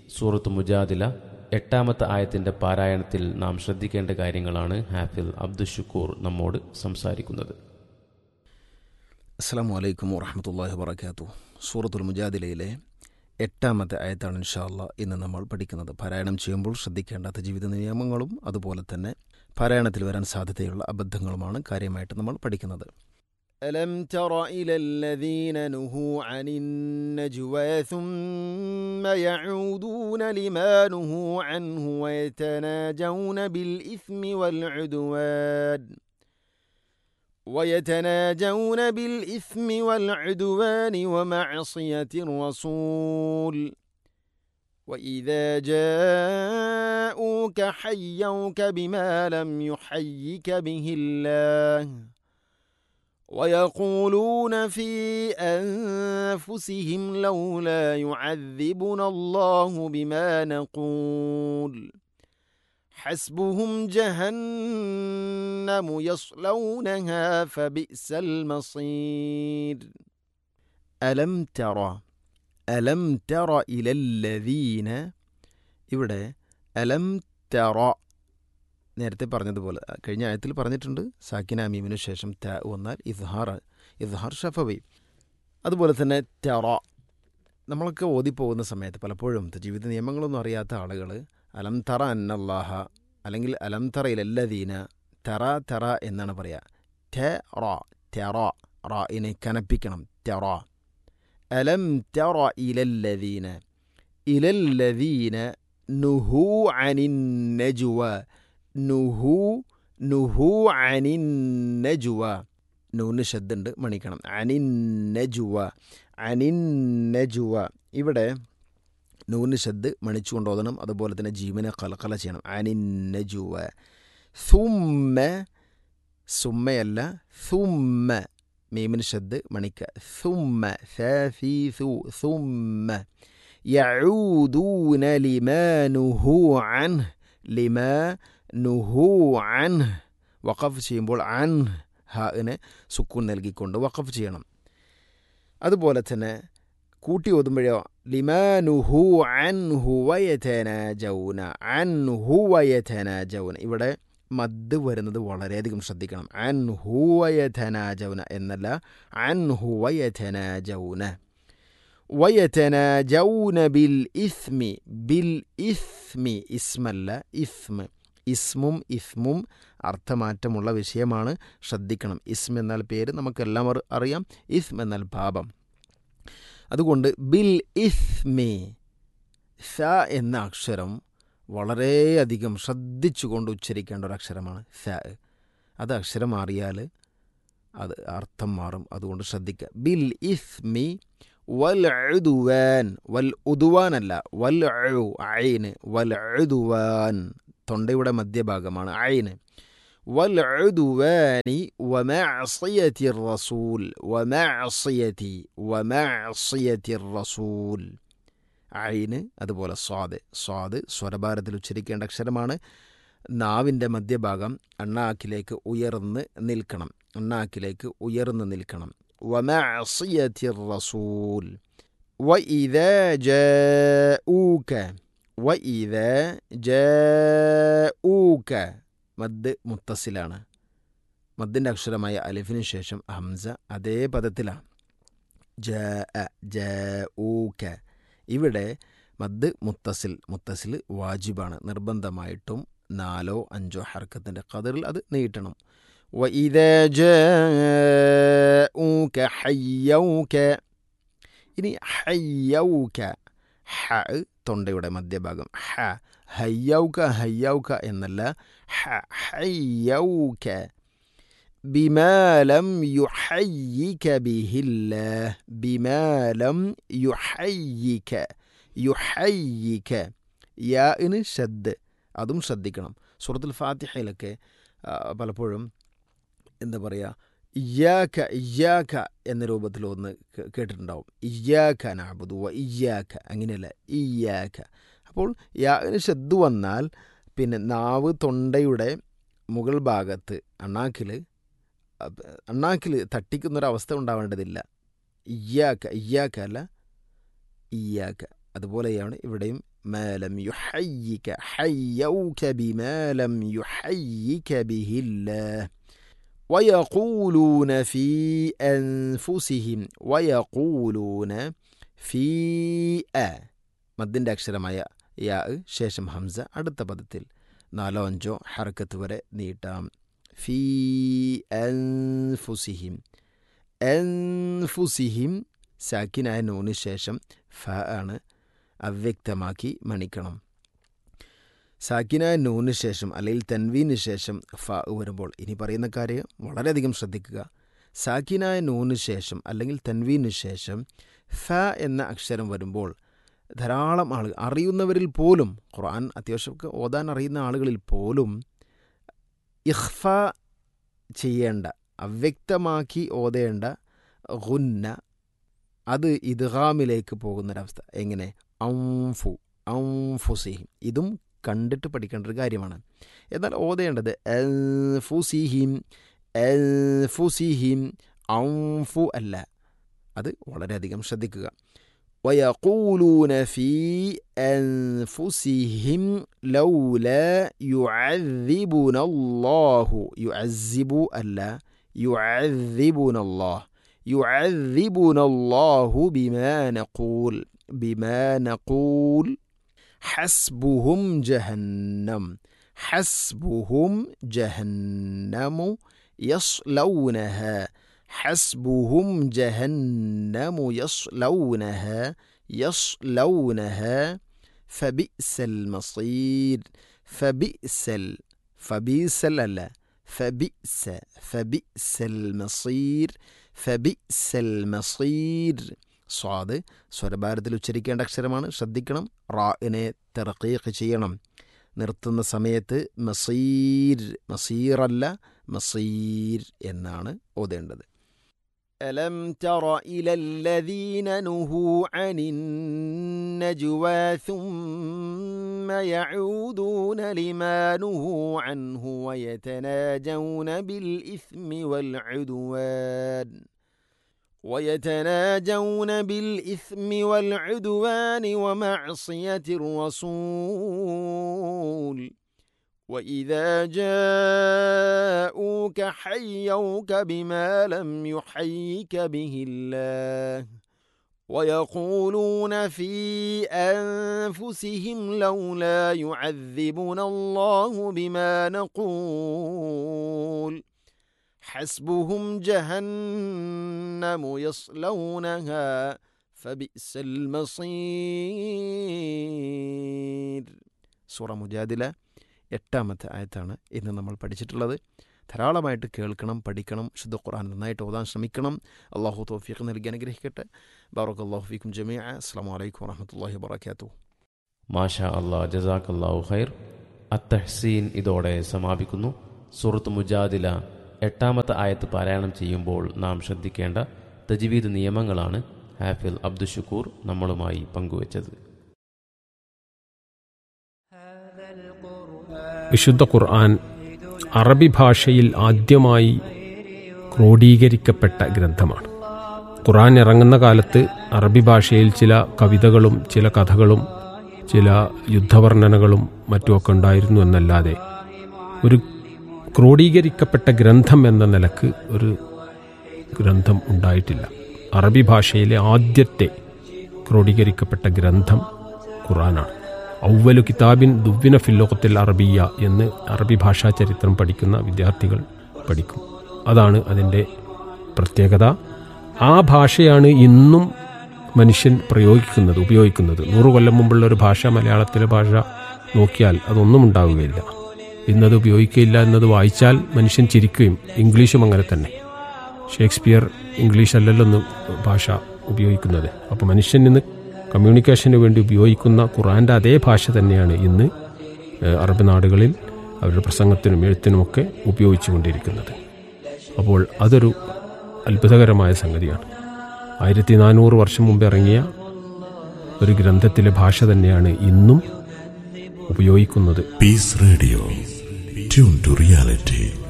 സൂറത്ത് Mujadila എട്ടാമത്തെ ആയത്തിന്റെ പാരായണത്തിൽ നാം ശ്രദ്ധിക്കേണ്ട കാര്യങ്ങളാണ് ഹാഫിൽ അബ്ദുഷുക്കൂർ നമ്മോട് സംസാരിക്കുന്നത് അസ്സാം വലൈക്കും വറഹമത്തല്ലാഹി വബർക്കാത്തു സൂറത്തുൽ മുജാദിലയിലെ എട്ടാമത്തെ ആയത്താണ് ഇൻഷാല്ല ഇന്ന് നമ്മൾ പഠിക്കുന്നത് പാരായണം ചെയ്യുമ്പോൾ ശ്രദ്ധിക്കേണ്ടാത്ത ജീവിത നിയമങ്ങളും അതുപോലെ തന്നെ പാരായണത്തിൽ വരാൻ സാധ്യതയുള്ള അബദ്ധങ്ങളുമാണ് കാര്യമായിട്ട് നമ്മൾ പഠിക്കുന്നത് ألم تر إلى الذين نهوا عن النجوى ثم يعودون لما نهوا عنه ويتناجون بالإثم والعدوان ويتناجون بالإثم والعدوان ومعصية الرسول وإذا جاءوك حيوك بما لم يحيك به الله ويقولون في أنفسهم لولا يعذبنا الله بما نقول حسبهم جهنم يصلونها فبئس المصير ألم ترى ألم ترى إلى الذين ഇവിടെ അലം തെറ നേരത്തെ പറഞ്ഞതുപോലെ കഴിഞ്ഞ ആയത്തിൽ പറഞ്ഞിട്ടുണ്ട് സാക്കിന അമീമിനു ശേഷം ത വന്നാൽ ഇസ്ഹാർ ഇസ്ഹാർ ഷഫവി അതുപോലെ തന്നെ തെറ നമ്മളൊക്കെ ഓതിപ്പോകുന്ന സമയത്ത് പലപ്പോഴും ജീവിത നിയമങ്ങളൊന്നും അറിയാത്ത ആളുകൾ അലം തറ അന്നല്ലാഹ അല്ലെങ്കിൽ അലം തറ ഇലല്ലദീന തെറ തെറ എന്നാണ് പറയുക ടെ റ തെറ റായിനെ കനപ്പിക്കണം തെറ അലം തെറ ഇലല്ലദീന ഇലല്ലദീന നുഹു അനിൻ നജുവ നുഹു നുഹു അനിൻ നജുവ നൂന് ശബ്ദുണ്ട് മണിക്കണം അനിൻ നജുവ അനിൻ നജുവ ഇവിടെ നൂന് ശബ്ദ് മണിച്ചുകൊണ്ട് ഓതണം അതുപോലെ തന്നെ ജീവനെ കലക്കല ചെയ്യണം അനിൻ നജുവ സുമ്മ സുമ്മയല്ല സുമ്മ മീമിന് ശബ്ദ് മണിക്ക സുമ്മ സു സുമ്മ يعودون لما نهوا عنه لما നുഹു അൻ വഖഫ് ചെയ്യുമ്പോൾ അൻ ഹാന് സുക്കൂൻ നൽകിക്കൊണ്ട് വഖഫ് ചെയ്യണം അതുപോലെ തന്നെ കൂട്ടി ഓതുമ്പോഴോ ലിമാനുഹു അൻ ഹുവയഥന ജൗന അൻ ഹുവയഥന ജൗന ഇവിടെ മദ് വരുന്നത് വളരെയധികം ശ്രദ്ധിക്കണം അൻ ഹുവയഥന ജൗന എന്നല്ല അൻ ഹുവയഥന ജൗന വയതനാജൗന ബിൽ ഇസ്മി ബിൽ ഇസ്മി ഇസ്മല്ല ഇസ്മ ഇസ്മും ഇസ്മും അർത്ഥമാറ്റമുള്ള വിഷയമാണ് ശ്രദ്ധിക്കണം ഇസ്ം എന്നാൽ പേര് നമുക്കെല്ലാം അറിയാം ഇസ്ം എന്നാൽ പാപം അതുകൊണ്ട് ബിൽ ഇസ്മി സ എന്ന അക്ഷരം വളരെയധികം ശ്രദ്ധിച്ചുകൊണ്ട് ഉച്ചരിക്കേണ്ട ഒരു അക്ഷരമാണ് സ അത് അക്ഷരം മാറിയാൽ അത് അർത്ഥം മാറും അതുകൊണ്ട് ശ്രദ്ധിക്കുക ബിൽ ഇസ്മി വൽ ഉദുവാൻ വൽ ഉദുവാനല്ല വൽ ഐന് വൽ ഉദുവാൻ തൊണ്ടയുടെ മധ്യഭാഗമാണ് അയിന് والعدوان ومعصية الرسول ومعصية ومعصية الرسول അയിന് അതുപോലെ സ്വാദ് സ്വാദ് സ്വരഭാരത്തിൽ ഉച്ചരിക്കേണ്ട അക്ഷരമാണ് നാവിൻ്റെ മധ്യഭാഗം അണ്ണാക്കിലേക്ക് ഉയർന്ന് നിൽക്കണം അണ്ണാക്കിലേക്ക് ഉയർന്ന് നിൽക്കണം ومعصية الرسول وإذا جاءوك وإذا جاءوك മദ് മുത്തസിലാണ് മദ്ദിൻ്റെ അക്ഷരമായ അലിഫിന് ശേഷം ഹംസ അതേ പദത്തിലാണ് ജ ജ ഊക്ക ഇവിടെ മദ് മുത്തസിൽ മുത്തസിൽ വാജിബാണ് നിർബന്ധമായിട്ടും നാലോ അഞ്ചോ ഹർക്കത്തിൻ്റെ കതിറിൽ അത് നീട്ടണം وإذا جاءوك حيوك ഇനി ഹയ്യൗക ഹ തൊണ്ടയുടെ മധ്യഭാഗം ഹ ഹയ്യൗക ഹയ്യൗക എന്നല്ല ഹ ഹയ്യൗക ബിമാലം യുഹയ്യിക ബിഹില്ല ബിമാലം യുഹയ്യിക യുഹയ്യിക യാന് ഷദ് അതും ശ്രദ്ധിക്കണം സൂറത്തുൽ ഫാത്തിഹയിലൊക്കെ പലപ്പോഴും എന്താ പറയുക ഇയ്യാക്ക ഇയ്യാക്ക എന്ന രൂപത്തിൽ ഒന്ന് കേട്ടിട്ടുണ്ടാവും ഇയ്യാക്ക നാബുദു വ ഇയ്യാക്ക അങ്ങനെയല്ല ഇയ്യാക്ക അപ്പോൾ യാന് ശബ്ദ് വന്നാൽ പിന്നെ നാവ് തൊണ്ടയുടെ മുകൾ ഭാഗത്ത് അണ്ണാക്കിൽ അണ്ണാക്കിൽ തട്ടിക്കുന്നൊരവസ്ഥ ഉണ്ടാവേണ്ടതില്ല ഇയ്യാക്ക ഇയ്യാക്ക അല്ല ഇയ്യാക്ക അതുപോലെയാണ് ഇവിടെയും ما لم يحيك حيوك بما لم يحيك به الله ويقولون في أنفسهم ويقولون في أ മദ്ദിൻ്റെ അക്ഷരമായ യാ ശേഷം ഹംസ അടുത്ത പദത്തിൽ നാലോ അഞ്ചോ ഹർക്കത്ത് വരെ നീട്ടാം ഫീ അൻഫുസിഹിം അൻഫുസിഹിം സാക്കിനായ നൂന് ശേഷം ഫ ആണ് അവ്യക്തമാക്കി മണിക്കണം സാക്കിനായ നൂന് ശേഷം അല്ലെങ്കിൽ തൻവീന് ശേഷം ഫ വരുമ്പോൾ ഇനി പറയുന്ന കാര്യം വളരെയധികം ശ്രദ്ധിക്കുക സാക്കിനായ നൂന് ശേഷം അല്ലെങ്കിൽ തൻവീന് ശേഷം ഫ എന്ന അക്ഷരം വരുമ്പോൾ ധാരാളം ആളുകൾ അറിയുന്നവരിൽ പോലും ഖുർആൻ അത്യാവശ്യമൊക്കെ ഓതാൻ അറിയുന്ന ആളുകളിൽ പോലും ഇഖ്ഫ ചെയ്യേണ്ട അവ്യക്തമാക്കി ഓതേണ്ട ഗുന്ന അത് ഇദ്ഗാമിലേക്ക് പോകുന്നൊരവസ്ഥ എങ്ങനെ ഔഫു ഔഫുസിഹിം ഇതും കണ്ടിട്ട് പഠിക്കേണ്ട ഒരു കാര്യമാണ് എന്നാൽ ഓതേണ്ടത് ഫുസിഹിം ഫുസിഹിം ഔഫു അല്ല അത് വളരെയധികം ശ്രദ്ധിക്കുക ويقولون في أنفسهم لولا يعذبنا الله يعذب ألا يعذبنا الله يعذبنا الله بما نقول بما نقول حسبهم جهنم حسبهم جهنم يصلونها حسبهم جهنم يصلونها يصلونها فبئس المصير فبئس ال فبئس لا فبئس فبئس المصير فبئس المصير സ്വാദ് സ്വരഭാരത്തിൽ ഉച്ചരിക്കേണ്ട അക്ഷരമാണ് ശ്രദ്ധിക്കണം റാഇനെ തെറക്കീഖ് ചെയ്യണം നിർത്തുന്ന സമയത്ത് മസീർ മസീറല്ല മസീർ എന്നാണ് ഓതേണ്ടത് ألم تر إلى الذين نهوا عن النجوى ثم يعودون لما نهوا عنه ويتناجون بالإثم والعدوان ويتناجون بالإثم والعدوان ومعصية الرسول وإذا جاءوك حيوك بما لم يحيك به الله ويقولون في أنفسهم لولا يعذبنا الله بما نقول حسبهم جهنم يصلونها فبئس المصير سورة مجادلة എട്ടാമത്തെ ആയത്താണ് ഇന്ന് നമ്മൾ പഠിച്ചിട്ടുള്ളത് ധാരാളമായിട്ട് കേൾക്കണം പഠിക്കണം ശുദ്ധ ഖുർആൻ നന്നായിട്ട് ഓതാൻ ശ്രമിക്കണം അള്ളാഹു തോഫീഖ് നൽകി അനുഗ്രഹിക്കട്ടെ ബാറക് അള്ളാഹു ഫീക്കും ജമിയ അസ്സാം വലൈക്കും വറഹമത്തല്ലാഹി വാബർക്കാത്തു മാഷാ അള്ളാ ജസാഖ് അള്ളാഹു ഖൈർ അത്തഹ്സീൻ ഇതോടെ സമാപിക്കുന്നു സുഹൃത്ത് മുജാദില എട്ടാമത്തെ ആയത്ത് പാരായണം ചെയ്യുമ്പോൾ നാം ശ്രദ്ധിക്കേണ്ട തജ്വീദ് നിയമങ്ങളാണ് ഹാഫിൽ അബ്ദുഷുക്കൂർ നമ്മളുമായി പങ്കുവച്ചത് വിശുദ്ധ ഖുർആൻ അറബി ഭാഷയിൽ ആദ്യമായി ക്രോഡീകരിക്കപ്പെട്ട ഗ്രന്ഥമാണ് ഖുർആൻ ഇറങ്ങുന്ന കാലത്ത് അറബി ഭാഷയിൽ ചില കവിതകളും ചില കഥകളും ചില യുദ്ധവർണ്ണനകളും മറ്റുമൊക്കെ ഉണ്ടായിരുന്നു എന്നല്ലാതെ ഒരു ക്രോഡീകരിക്കപ്പെട്ട ഗ്രന്ഥം എന്ന നിലക്ക് ഒരു ഗ്രന്ഥം ഉണ്ടായിട്ടില്ല അറബി ഭാഷയിലെ ആദ്യത്തെ ക്രോഡീകരിക്കപ്പെട്ട ഗ്രന്ഥം ഖുർആനാണ് ഔവലു കിതാബിൻ ദുവ്വിന ഫില്ലോകത്തിൽ അറബിയ എന്ന് അറബി ഭാഷാ ചരിത്രം പഠിക്കുന്ന വിദ്യാർത്ഥികൾ പഠിക്കും അതാണ് അതിൻ്റെ പ്രത്യേകത ആ ഭാഷയാണ് ഇന്നും മനുഷ്യൻ പ്രയോഗിക്കുന്നത് ഉപയോഗിക്കുന്നത് നൂറു കൊല്ലം മുമ്പുള്ള ഒരു ഭാഷ മലയാളത്തിലെ ഭാഷ നോക്കിയാൽ അതൊന്നും ഉണ്ടാവുകയില്ല ഇന്നത് ഉപയോഗിക്കുകയില്ല എന്നത് വായിച്ചാൽ മനുഷ്യൻ ചിരിക്കുകയും ഇംഗ്ലീഷും അങ്ങനെ തന്നെ ഷേക്സ്പിയർ ഇംഗ്ലീഷ് അല്ലല്ലോ ഒന്ന് ഭാഷ ഉപയോഗിക്കുന്നത് അപ്പോൾ മനുഷ്യൻ ഇന്ന് കമ്മ്യൂണിക്കേഷന് വേണ്ടി ഉപയോഗിക്കുന്ന ഖുറാൻ്റെ അതേ ഭാഷ തന്നെയാണ് ഇന്ന് ഏഹ്, അറബ് നാടുകളിൽ അവരുടെ പ്രസംഗത്തിനും എഴുത്തിനുമൊക്കെ ഉപയോഗിച്ചുകൊണ്ടിരിക്കുന്നത് അപ്പോൾ അതൊരു അത്ഭുതകരമായ സംഗതിയാണ് ആയിരത്തി നാനൂറ് വർഷം മുമ്പ് ഇറങ്ങിയ ഒരു ഗ്രന്ഥത്തിലെ ഭാഷ തന്നെയാണ് ഇന്നും ഉപയോഗിക്കുന്നത് Peace Radio. Tune to reality.